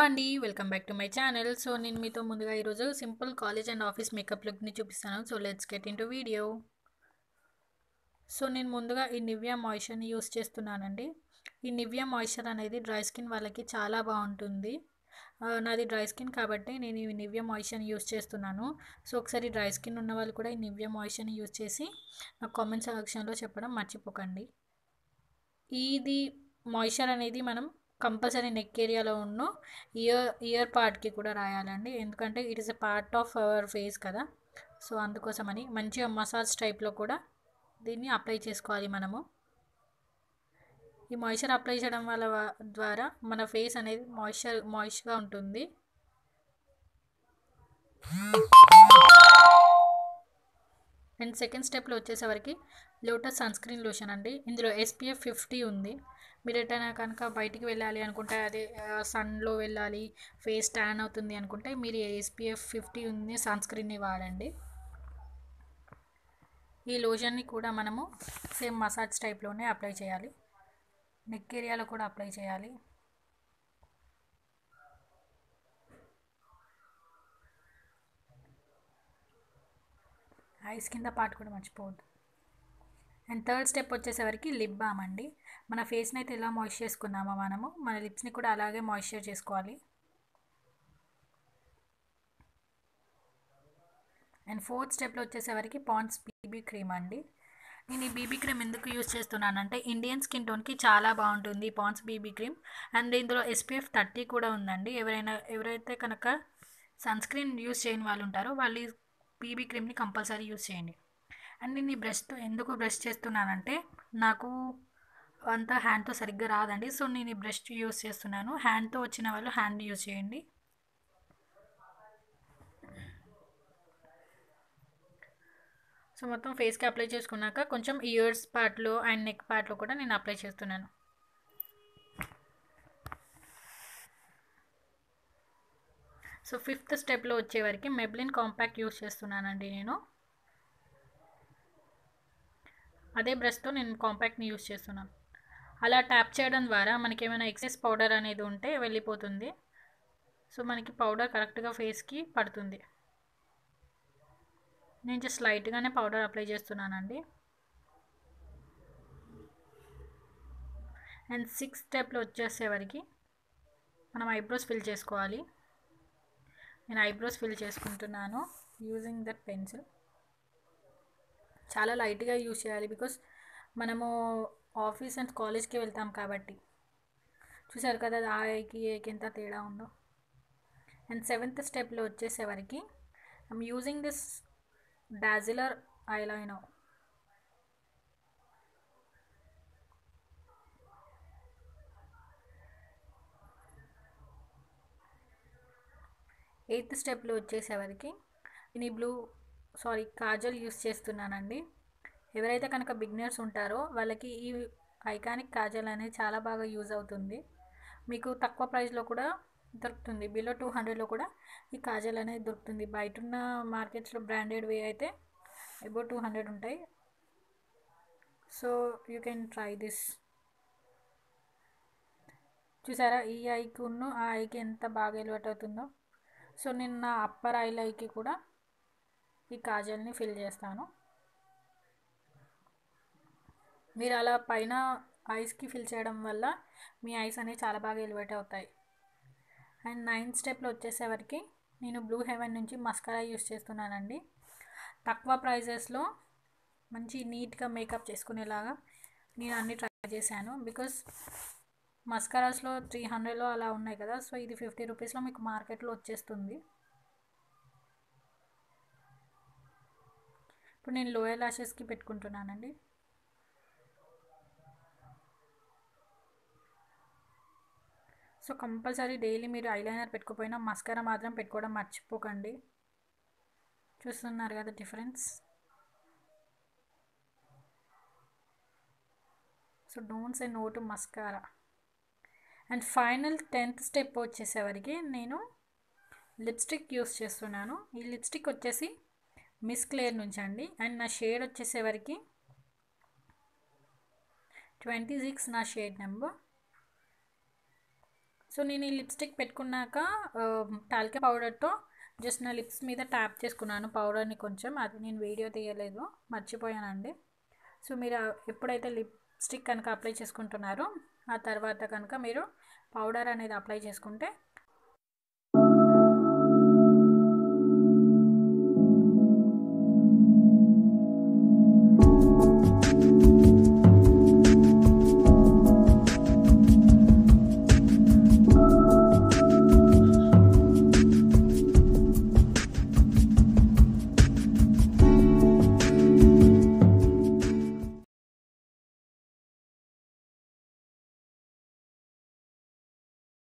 అండి welcome back to my channel so నేను మీతో ముందుగా ఈరోజు simple college and office makeup లుక్ని చూపిస్తాను so let's get into video so నేను ముందుగా ఈ నివ్యా మాయిశ్చర్ని యూస్ చేస్తున్నానండి ఈ నివ్యా మాయిశ్చర్ అనేది డ్రై స్కిన్ వాళ్ళకి చాలా బాగుంటుంది ఆ, నాది డ్రై స్కిన్ కాబట్టి నేను ఈ నివ్యా మాయిశ్చర్ని యూస్ చేస్తున్నాను సో ఒకసారి డ్రై స్కిన్ ఉన్న వాళ్ళు కూడా ఈ నివ్యా మాయిశ్చర్ని యూస్ చేసి నాకు కామెంట్ సెక్షన్లో చెప్పడం మర్చిపోకండి ఇది మాయిశ్చర్ అనేది మనం కంపల్సరీ నెక్ ఏరియాలో ఉన్న ఇయర్ ఇయర్ పార్ట్కి కూడా రాయాలండి ఎందుకంటే it is a part of our face కదా సో అందుకోసమని మంచిగా మసాజ్ టైప్లో కూడా దీన్ని అప్లై చేసుకోవాలి మనము ఈ మాయిశ్చర్ అప్లై చేయడం వల్ల ద్వారా మన ఫేస్ అనేది మాయిశ్చర్ మాయిశ్గా ఉంటుంది అండ్ సెకండ్ స్టెప్లో వచ్చేసరికి లోటస్ సన్ స్క్రీన్ లోషన్ అండి ఇందులో ఎస్పీఎఫ్ ఫిఫ్టీ ఉంది మీరు ఎటైనా కనుక బయటికి వెళ్ళాలి అనుకుంటే అదే సన్లో వెళ్ళాలి ఫేస్ ట్యాన్ అవుతుంది అనుకుంటే మీరు ఎస్పీఎఫ్ ఫిఫ్టీ ఉంది సన్ స్క్రీన్ని వాడండి ఈ లోషన్ని కూడా మనము సేమ్ మసాజ్ టైప్లోనే అప్లై చేయాలి నెక్ ఏరియాలో కూడా అప్లై చేయాలి ఐస్ కింద పార్ట్ కూడా మర్చిపోవద్దు అండ్ థర్డ్ స్టెప్ వచ్చేసరికి లిప్ బామ్ అండి మన ఫేస్ని అయితే ఎలా మాయిశ్చర్ చేసుకున్నామో మనము మన లిప్స్ని కూడా అలాగే మాయిశ్చర్ చేసుకోవాలి అండ్ ఫోర్త్ స్టెప్లో వచ్చేసరికి పాండ్స్ బీబీ క్రీమ్ అండి నేను ఈ బీబీ క్రీమ్ ఎందుకు యూస్ చేస్తున్నానంటే ఇండియన్ స్కిన్ టోన్కి చాలా బాగుంటుంది పాండ్స్ బీబీ క్రీమ్ అండ్ ఇందులో ఎస్పీఎఫ్ థర్టీ కూడా ఉందండి ఎవరైనా ఎవరైతే కనుక సన్ స్క్రీన్ యూస్ చేయని వాళ్ళు ఉంటారో వాళ్ళు బీబీ క్రీమ్ని కంపల్సరీ యూస్ చేయండి అండ్ నేను ఈ బ్రష్తో ఎందుకు బ్రష్ చేస్తున్నానంటే నాకు అంతా హ్యాండ్తో సరిగ్గా రాదండి సో నేను ఈ బ్రష్ యూస్ చేస్తున్నాను హ్యాండ్తో వచ్చిన వాళ్ళు హ్యాండ్ యూస్ చేయండి సో మొత్తం ఫేస్కి అప్లై చేసుకున్నాక కొంచెం ఇయర్స్ పార్ట్లో అండ్ నెక్ పార్ట్లో కూడా నేను అప్లై చేస్తున్నాను సో ఫిఫ్త్ స్టెప్లో వచ్చేవరకు మెబ్లిన్ కాంపాక్ట్ యూస్ చేస్తున్నానండి నేను అదే బ్రష్తో నేను కాంపాక్ట్ని యూస్ చేస్తున్నాను అలా ట్యాప్ చేయడం ద్వారా మనకి ఏమైనా ఎక్సెస్ పౌడర్ అనేది ఉంటే వెళ్ళిపోతుంది సో మనకి పౌడర్ కరెక్ట్గా ఫేస్కి పడుతుంది నేను జస్ట్ లైట్గానే పౌడర్ అప్లై చేస్తున్నానండి అండ్ సిక్స్ స్టెప్లో వచ్చేసేవరకు మనం ఐబ్రోస్ ఫిల్ చేసుకోవాలి నేను ఐబ్రోస్ ఫిల్ చేసుకుంటున్నాను యూజింగ్ దట్ పెన్సిల్ చాలా లైట్గా యూజ్ చేయాలి బికాస్ మనము ఆఫీస్ అండ్ కాలేజ్కి వెళ్తాం కాబట్టి చూసారు కదా ఆ ఐకి ఏకి ఎంత తేడా ఉందో అండ్ సెవెంత్ స్టెప్లో వచ్చేసేవరకు I'm using this dazzler eyeliner eighth స్టెప్లో వచ్చేసేవరకు నేను ఈ బ్లూ సారీ కాజల్ యూస్ చేస్తున్నానండి ఎవరైతే కనుక బిగినర్స్ ఉంటారో వాళ్ళకి ఈ ఐకానిక్ కాజల్ అనేది చాలా బాగా యూజ్ అవుతుంది మీకు తక్కువ ప్రైస్లో కూడా దొరుకుతుంది బిలో టూ హండ్రెడ్లో కూడా ఈ కాజల్ అనేది దొరుకుతుంది బయట ఉన్న మార్కెట్స్లో బ్రాండెడ్ వే అయితే అబౌట్ టూ హండ్రెడ్ ఉంటాయి so you can try this చూసారా ఈ ఐకి ఉన్న ఆ ఐకి ఎంత బాగా ఎలివేట్ అవుతుందో సో నేను నా అప్పర్ ఐలైకి కూడా ఈ కాజల్ని ఫిల్ చేస్తాను మీరు అలా పైన ఐస్కి ఫిల్ చేయడం వల్ల మీ ఐస్ అనేవి చాలా బాగా ఎలివేట్ అవుతాయి అండ్ నైన్త్ స్టెప్లో వచ్చేసేవరకు నేను బ్లూ హెవెన్ నుంచి మస్కారా యూస్ చేస్తున్నానండి తక్కువ ప్రైజెస్లో మంచి నీట్గా మేకప్ చేసుకునేలాగా నేను అన్ని ట్రై చేశాను బికాస్ మస్కారాస్లో త్రీ హండ్రెడ్లో అలా ఉన్నాయి కదా సో ఇది ఫిఫ్టీ రూపీస్లో మీకు మార్కెట్లో వచ్చేస్తుంది ఇప్పుడు నేను లోయర్ లాషెస్కి పెట్టుకుంటున్నానండి సో కంపల్సరీ డైలీ మీరు ఐలైనర్ పెట్టుకోపోయినా మస్కరా మాత్రం పెట్టుకోవడం మర్చిపోకండి చూస్తున్నారు కదా difference so don't say no to mascara and final tenth step వచ్చేసేవరికి నేను లిప్స్టిక్ యూస్ చేస్తున్నాను ఈ లిప్స్టిక్ వచ్చేసి మిస్ క్లియర్ నుంచి అండి అండ్ నా షేడ్ వచ్చేసేవరకు ట్వంటీ సిక్స్ నా షేడ్ నెంబర్ సో నేను ఈ లిప్స్టిక్ పెట్టుకున్నాక టాల్కే పౌడర్తో జస్ట్ నా లిప్స్ మీద ట్యాప్ చేసుకున్నాను పౌడర్ని కొంచెం అది నేను వీడియో తీయలేదు మర్చిపోయానండి సో మీరు ఎప్పుడైతే లిప్స్టిక్ కనుక అప్లై చేసుకుంటున్నారో ఆ తర్వాత కనుక మీరు పౌడర్ అనేది అప్లై చేసుకుంటే